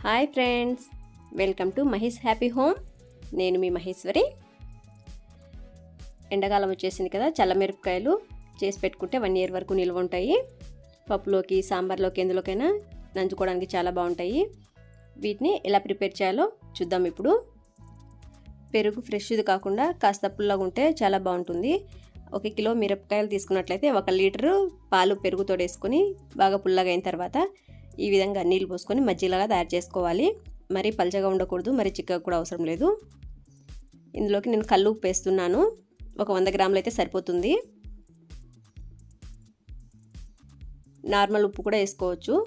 hi friends welcome to Mahesh happy home నేను మీ మహేశ్వరి ఎండాకాలం వచ్చేసింది కదా చల్లమిరపకాయలు చేసి పెట్టుకుంటే వన్ ఇయర్ వరకు నిల్వ ఉంటాయి పప్పులోకి సాంబార్లోకి ఎందులోకైనా నంచుకోవడానికి చాలా బాగుంటాయి వీటిని ఎలా ప్రిపేర్ చేయాలో చూద్దాం ఇప్పుడు పెరుగు ఫ్రెష్ది కాకుండా కాస్త పుల్లగా ఉంటే చాలా బాగుంటుంది ఒక కిలో మిరపకాయలు తీసుకున్నట్లయితే ఒక లీటరు పాలు పెరుగుతో వేసుకొని బాగా పుల్లగా అయిన తర్వాత ఈ విధంగా నీళ్ళు పోసుకొని మజ్జిగలాగా తయారు చేసుకోవాలి మరి పలచగా ఉండకూడదు మరి చిక్కగా కూడా అవసరం లేదు ఇందులోకి నేను కళ్ళు ఉప్పు వేస్తున్నాను ఒక వంద గ్రాములు అయితే సరిపోతుంది నార్మల్ ఉప్పు కూడా వేసుకోవచ్చు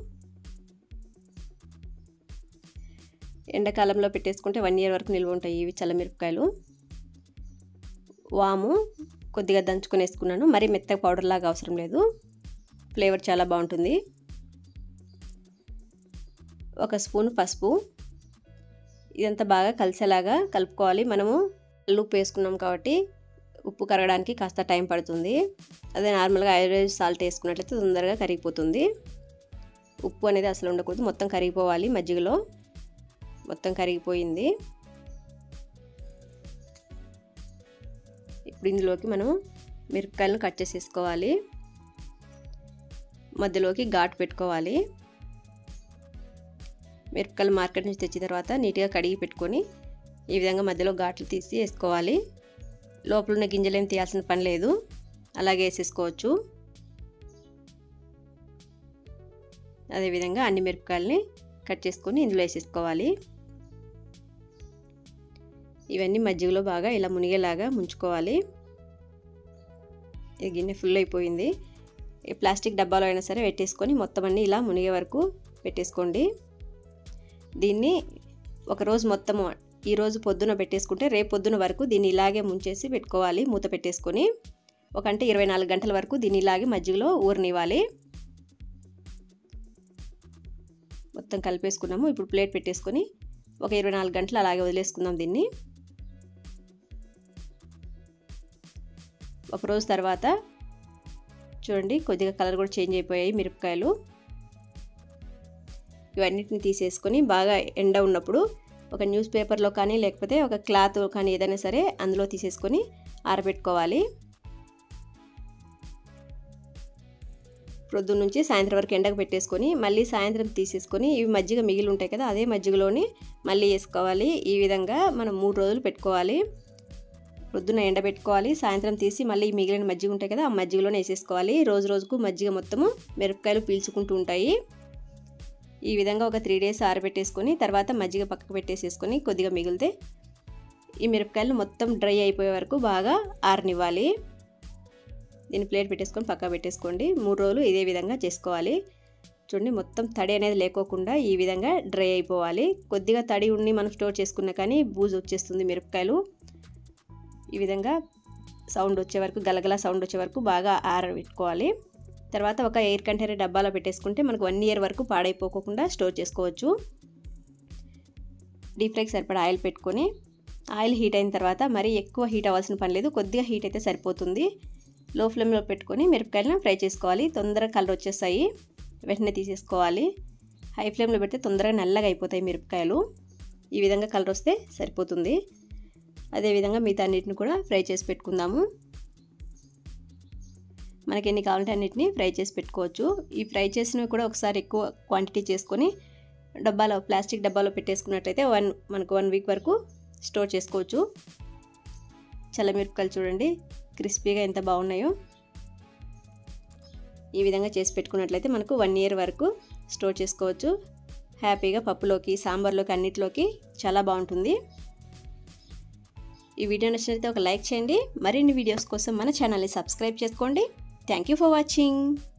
ఎండాకాలంలో పెట్టేసుకుంటే వన్ ఇయర్ వరకు నిల్వ ఉంటాయి ఇవి చల్లమిరపకాయలు వాము కొద్దిగా దంచుకొని వేసుకున్నాను మరీ మెత్తగా పౌడర్ లాగా అవసరం లేదు ఫ్లేవర్ చాలా బాగుంటుంది ఒక స్పూన్ పసుపు ఇదంతా బాగా కలిసేలాగా కలుపుకోవాలి మనము ఉప్పు వేసుకున్నాం కాబట్టి ఉప్పు కరగడానికి కాస్త టైం పడుతుంది అదే నార్మల్గా ఆయుర్వేద సాల్ట్ వేసుకున్నట్లయితే తొందరగా కరిగిపోతుంది ఉప్పు అనేది అసలు ఉండకూడదు మొత్తం కరిగిపోవాలి మజ్జిగలో మొత్తం కరిగిపోయింది ఇప్పుడు ఇందులోకి మనం మిరపకాయలను కట్ చేసేసుకోవాలి మధ్యలోకి ఘాటు పెట్టుకోవాలి మిరపకాయలు మార్కెట్ నుంచి తెచ్చిన తర్వాత నీట్గా కడిగి పెట్టుకొని ఈ విధంగా మధ్యలో ఘాట్లు తీసి వేసుకోవాలి లోపల ఉన్న గింజలేం తీయాల్సిన పని లేదు అలాగే వేసేసుకోవచ్చు అదేవిధంగా అన్ని మిరపకాయలని కట్ చేసుకొని ఇందులో వేసేసుకోవాలి ఇవన్నీ మజ్జిగలో బాగా ఇలా మునిగేలాగా ముంచుకోవాలి ఇది గిన్నె ఫుల్ అయిపోయింది ఈ ప్లాస్టిక్ డబ్బాలో అయినా సరే పెట్టేసుకొని మొత్తం అన్నీ ఇలా మునిగే వరకు పెట్టేసుకోండి దీన్ని ఒకరోజు మొత్తము ఈరోజు పొద్దున పెట్టేసుకుంటే రేపు పొద్దున వరకు దీన్ని ఇలాగే ముంచేసి పెట్టుకోవాలి మూత పెట్టేసుకొని ఒక అంటే ఇరవై నాలుగు గంటల వరకు దీన్ని ఇలాగే మజ్జిగలో ఊరనివ్వాలి మొత్తం కలిపేసుకున్నాము ఇప్పుడు ప్లేట్ పెట్టేసుకొని ఒక ఇరవై నాలుగు గంటలు అలాగే వదిలేసుకుందాం దీన్ని ఒక రోజు తర్వాత చూడండి కొద్దిగా కలర్ కూడా చేంజ్ అయిపోయాయి మిరపకాయలు ఇవన్నిటిని తీసేసుకొని బాగా ఎండ ఉన్నప్పుడు ఒక న్యూస్ పేపర్లో కానీ లేకపోతే ఒక క్లాత్ కానీ ఏదైనా సరే అందులో తీసేసుకొని ఆరబెట్టుకోవాలి ప్రొద్దున నుంచి సాయంత్రం వరకు ఎండకు పెట్టేసుకొని మళ్ళీ సాయంత్రం తీసేసుకొని ఇవి మజ్జిగ మిగిలి ఉంటాయి కదా అదే మజ్జిగలోని మళ్ళీ వేసుకోవాలి ఈ విధంగా మనం మూడు రోజులు పెట్టుకోవాలి ప్రొద్దున ఎండబెట్టుకోవాలి సాయంత్రం తీసి మళ్ళీ మిగిలిన మజ్జిగ ఉంటాయి కదా ఆ మజ్జిగలోనే వేసేసుకోవాలి రోజు రోజుకు మజ్జిగ మొత్తము మిరపకాయలు పీల్చుకుంటూ ఉంటాయి ఈ విధంగా ఒక త్రీ డేస్ ఆరబెట్టేసుకొని తర్వాత మజ్జిగ పక్కకు పెట్టేసేసుకొని కొద్దిగా మిగిలితే ఈ మిరపకాయలు మొత్తం డ్రై అయిపోయే వరకు బాగా ఆరనివ్వాలి దీన్ని ప్లేట్ పెట్టేసుకొని పక్క పెట్టేసుకోండి మూడు రోజులు ఇదే విధంగా చేసుకోవాలి చూడండి మొత్తం తడి అనేది లేకోకుండా ఈ విధంగా డ్రై అయిపోవాలి కొద్దిగా తడి ఉండి మనం స్టోర్ చేసుకున్నా కానీ బూజు వచ్చేస్తుంది మిరపకాయలు ఈ విధంగా సౌండ్ వచ్చే వరకు గలగల సౌండ్ వచ్చే వరకు బాగా ఆరబెట్టుకోవాలి తర్వాత ఒక ఎయిర్ కంటైనర్ డబ్బాలో పెట్టేసుకుంటే మనకు వన్ ఇయర్ వరకు పాడైపోకుండా స్టోర్ చేసుకోవచ్చు డీప్ ఫ్రైకి సరిపడా ఆయిల్ పెట్టుకొని ఆయిల్ హీట్ అయిన తర్వాత మరీ ఎక్కువ హీట్ అవ్వాల్సిన పని లేదు కొద్దిగా హీట్ అయితే సరిపోతుంది లో ఫ్లేమ్లో పెట్టుకొని మిరపకాయలను ఫ్రై చేసుకోవాలి తొందరగా కలర్ వచ్చేస్తాయి వెంటనే తీసేసుకోవాలి హై ఫ్లేమ్లో పెడితే తొందరగా నల్లగా అయిపోతాయి మిరపకాయలు ఈ విధంగా కలర్ వస్తే సరిపోతుంది అదేవిధంగా మిగతా అన్నిటిని కూడా ఫ్రై చేసి పెట్టుకుందాము మనకి ఎన్ని కావాలంటే అన్నిటిని ఫ్రై చేసి పెట్టుకోవచ్చు ఈ ఫ్రై చేసినవి కూడా ఒకసారి ఎక్కువ క్వాంటిటీ చేసుకొని డబ్బాలో ప్లాస్టిక్ డబ్బాలో పెట్టేసుకున్నట్టయితే వన్ మనకు వన్ వీక్ వరకు స్టోర్ చేసుకోవచ్చు చల్లమిరపకాయలు చూడండి క్రిస్పీగా ఎంత బాగున్నాయో ఈ విధంగా చేసి పెట్టుకున్నట్లయితే మనకు వన్ ఇయర్ వరకు స్టోర్ చేసుకోవచ్చు హ్యాపీగా పప్పులోకి సాంబార్లోకి అన్నిటిలోకి చాలా బాగుంటుంది ఈ వీడియో నచ్చినట్లయితే ఒక లైక్ చేయండి మరిన్ని వీడియోస్ కోసం మన ఛానల్ని సబ్స్క్రైబ్ చేసుకోండి థ్యాంక్ యూ ఫర్ వాచింగ్